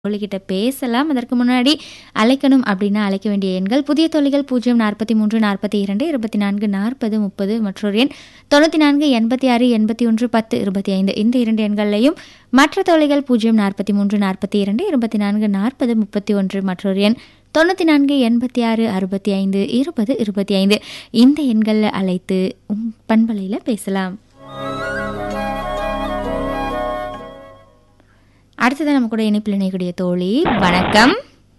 தோழிகிட்ட பேசலாம் அதற்கு முன்னாடி அழைக்கணும் அப்படின்னா அழைக்க வேண்டிய எண்கள் புதிய தொழில்கள் பூஜ்ஜியம் நாற்பத்தி மூன்று நாற்பத்தி இரண்டு இருபத்தி நான்கு நாற்பது முப்பது மற்றொரு எண் தொண்ணூற்றி நான்கு எண்பத்தி ஆறு எண்பத்தி ஒன்று பத்து இருபத்தி ஐந்து இந்த இரண்டு எண்களையும் மற்ற தொழில்கள் பூஜ்ஜியம் நாற்பத்தி மூன்று நாற்பத்தி இரண்டு இருபத்தி நான்கு நாற்பது முப்பத்தி ஒன்று மற்றொரு எண் தொண்ணூற்றி நான்கு எண்பத்தி ஆறு அறுபத்தி ஐந்து இருபது இருபத்தி ஐந்து இந்த எண்களில் அழைத்து உம் பண்பலையில் பேசலாம் அடுத்ததான் நம்ம கூட இணைப்பில் இணையக்கூடிய தோழி வணக்கம்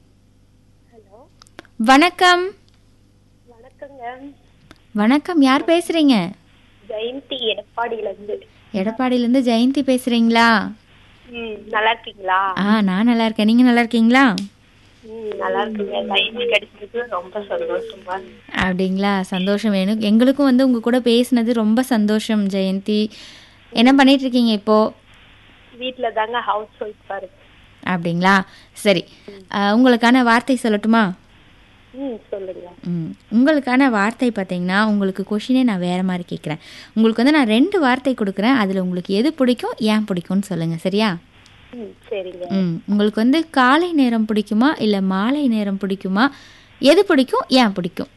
வணக்கம் வணக்கங்க வணக்கம் யார் பேசுறீங்க ஜெயந்தி எடப்பாடியில இருந்து எடப்பாடியிலேருந்து ஜெயந்தி பேசுறீங்களா ம் நல்லா இருக்கீங்களா ஆ நான் நல்லா இருக்கேன் நீங்க நல்லா இருக்கீங்களா ம் நல்லா இருக்குங்க லைன் கிடைச்சதுக்கு ரொம்ப சந்தோஷமா இருக்கு. அப்படிங்களா சந்தோஷம் வேணும் எங்களுக்கும் வந்து உங்க கூட பேசினது ரொம்ப சந்தோஷம் ஜெயந்தி என்ன பண்ணிட்டு இருக்கீங்க இப்போ வீட்ல தாங்க ஹவுஸ் ஒய்ஃபா இருக்கு அப்படிங்களா சரி ஆ, உங்களுக்கான வார்த்தை சொல்லட்டுமா ம் சொல்லுங்க ம் உங்களுக்கான வார்த்தை பார்த்தீங்கன்னா உங்களுக்கு கொஷினே நான் வேறு மாதிரி கேட்குறேன் உங்களுக்கு வந்து நான் ரெண்டு வார்த்தை கொடுக்குறேன் அதில் உங்களுக்கு எது பிடிக்கும் ஏன் பிடிக்கும்னு சொல்லுங்கள் சரியா ம் சரிங்க ம் உங்களுக்கு வந்து காலை நேரம் பிடிக்குமா இல்லை மாலை நேரம் பிடிக்குமா எது பிடிக்கும் ஏன் பிடிக்கும்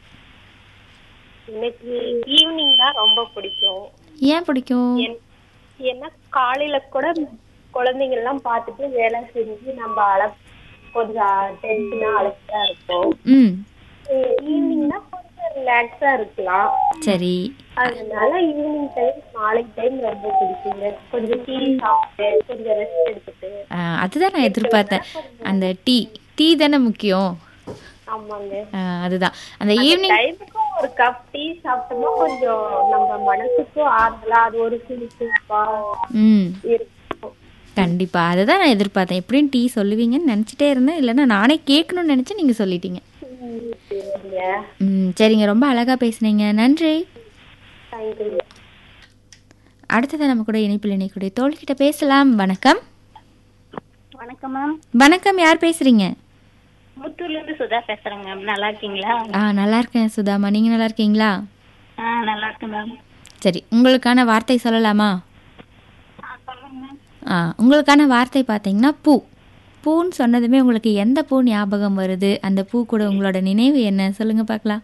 எனக்கு ஈவினிங் தான் ரொம்ப பிடிக்கும் ஏன் பிடிக்கும் என்- ஏன்னா காலையில கூட குழந்தைங்க எல்லாம் பார்த்துட்டு வேலை செஞ்சு நம்ம அழ கொஞ்சம் டென்ஷனா அழைச்சா இருப்போம் ம் ஈவினிங்னா கொஞ்சம் ரிலாக்ஸா இருக்கலாம் சரி அதனால ஈவினிங் டைம் மாலை டைம் ரொம்ப பிடிக்குங்க கொஞ்சம் டீ சாப்பிட்டு கொஞ்சம் ரெஸ்ட் எடுத்துட்டு ஆ, அதுதான் நான் எதிர்பார்த்தேன் அந்த டீ டீ தானே முக்கியம் ஆமாங்க ஆ, அதுதான் அந்த ஈவினிங் டைமுக்கும் ஒரு கப் டீ சாப்பிட்டோம்னா கொஞ்சம் நம்ம மனசுக்கும் ஆறுதலா அது ஒரு சுறுசுறுப்பா ம் இருக்கும் கண்டிப்பா அதை தான் நான் எதிர்பார்த்தேன் எப்படியும் டீ சொல்லுவீங்கன்னு நினச்சிட்டே இருந்தேன் இல்லைன்னா நானே கேட்கணும்னு நினச்சி நீங்கள் சொல்லிட்டீங்க ம், சரிங்க ம் சரிங்க ரொம்ப அழகாக பேசுனீங்க நன்றி தேங்க்யூ அடுத்தது நம்ம கூட இணைப்பில் இணைக்கூடிய தோழிக்கிட்ட பேசலாம் வணக்கம் வணக்கம் மேம் வணக்கம் யார் பேசுறீங்க முத்தூர்ல இருந்து சுதா பேசுறேங்க மேம் நல்லா இருக்கீங்களா ஆ நல்லா இருக்கேன் சுதாமா நீங்கள் நல்லா இருக்கீங்களா ஆ நல்லா இருக்கேன் மேம் சரி உங்களுக்கான வார்த்தை சொல்லலாமா சொல்லுங்க மேம் ஆ உங்களுக்கான வார்த்தை பார்த்தீங்கன்னா பூ பூன்னு சொன்னதுமே உங்களுக்கு எந்த பூ ஞாபகம் வருது அந்த பூ கூட உங்களோட நினைவு என்ன சொல்லுங்க பார்க்கலாம்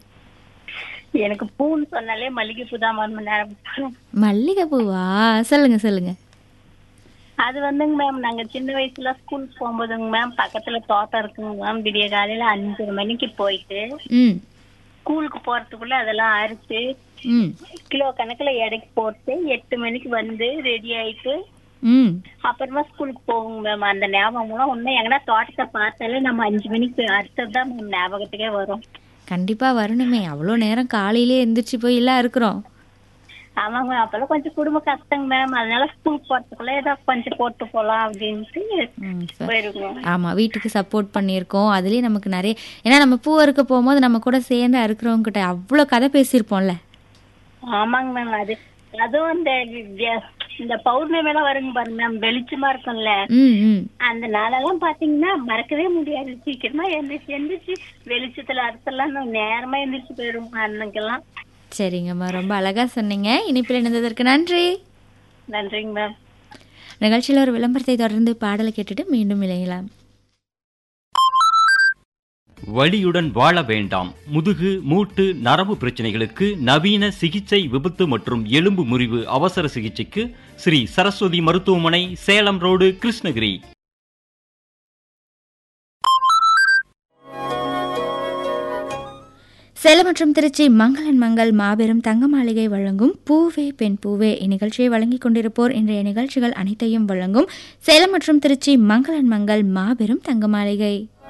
எனக்கு பூன்னு சொன்னாலே மல்லிகை பூ தான் மேம் நேரம் மல்லிகை பூவா சொல்லுங்க சொல்லுங்க அது வந்துங்க மேம் நாங்க சின்ன வயசுல ஸ்கூல் போகும்போதுங்க மேம் பக்கத்துல தோட்டம் இருக்குங்க மேம் விடிய காலையில அஞ்சரை மணிக்கு போயிட்டு ம் ஸ்கூலுக்கு போறதுக்குள்ள அதெல்லாம் அரிச்சு ம் கிலோ கணக்குல எடைக்கு போட்டு எட்டு மணிக்கு வந்து ரெடி ஆயிட்டு ம் அப்புறமா ஸ்கூலுக்கு போவோங்க மேம் அந்த ஞாபகம்லாம் ஒண்ணு எங்கன்னா தோட்டத்தை பார்த்தாலே நம்ம அஞ்சு மணிக்கு அரிச்சது தான் மேம் ஞாபகத்துக்கே வரும் கண்டிப்பாக வரணுமே அவ்வளோ நேரம் காலையிலே எந்திரிச்சு போய் எல்லாம் இருக்கிறோம் ஆமாங்க மேம் அப்பெல்லாம் கொஞ்சம் குடும்ப கஷ்டங்க மேம் அதனால ஸ்கூல் போறதுக்குள்ள ஏதோ கொஞ்சம் போட்டு போலாம் அப்படின்ட்டு ம், சரி. போயிருக்கோம் ஆமாம் வீட்டுக்கு சப்போர்ட் பண்ணியிருக்கோம் அதுலேயே நமக்கு நிறைய ஏன்னா நம்ம பூ அறுக்க போகும்போது நம்ம கூட சேர்ந்து அறுக்கிறவங்க கிட்ட அவ்வளோ கதை பேசியிருப்போம்ல ஆமாங்க மேம் அது அதுவும் இந்த வி- இந்த பௌர்ணமி எல்லாம் வருங்க பாருங்க மேம் வெளிச்சமா இருக்கும்ல ம் ம் அந்த நாளெல்லாம் பாத்தீங்கன்னா மறக்கவே முடியாது சீக்கிரமா எந்திரிச்சு எந்திரிச்சு வெளிச்சத்துல அறுத்தெல்லாம் நேரமா எந்திரிச்சு போயிடும் அன்னைக்கெல்லாம் சரிங்கம்மா ரொம்ப அழகாக சொன்னீங்க இனிப்பில் இணைந்ததற்கு நன்றி நன்றிங்க மேம் நிகழ்ச்சியில் ஒரு விளம்பரத்தை தொடர்ந்து பாடலை கேட்டுட்டு மீண்டும் இணையலாம் வலியுடன் வாழ வேண்டாம் முதுகு மூட்டு நரம்பு பிரச்சனைகளுக்கு நவீன சிகிச்சை விபத்து மற்றும் எலும்பு முறிவு அவசர சிகிச்சைக்கு ஸ்ரீ சரஸ்வதி மருத்துவமனை சேலம் ரோடு கிருஷ்ணகிரி சேலம் மற்றும் திருச்சி மங்களன் மங்கள் மாபெரும் தங்க மாளிகை வழங்கும் பூவே பெண் பூவே இந்நிகழ்ச்சியை வழங்கிக் கொண்டிருப்போர் இன்றைய நிகழ்ச்சிகள் அனைத்தையும் வழங்கும் சேலம் மற்றும் திருச்சி மங்களன் மங்கள் மாபெரும் தங்க மாளிகை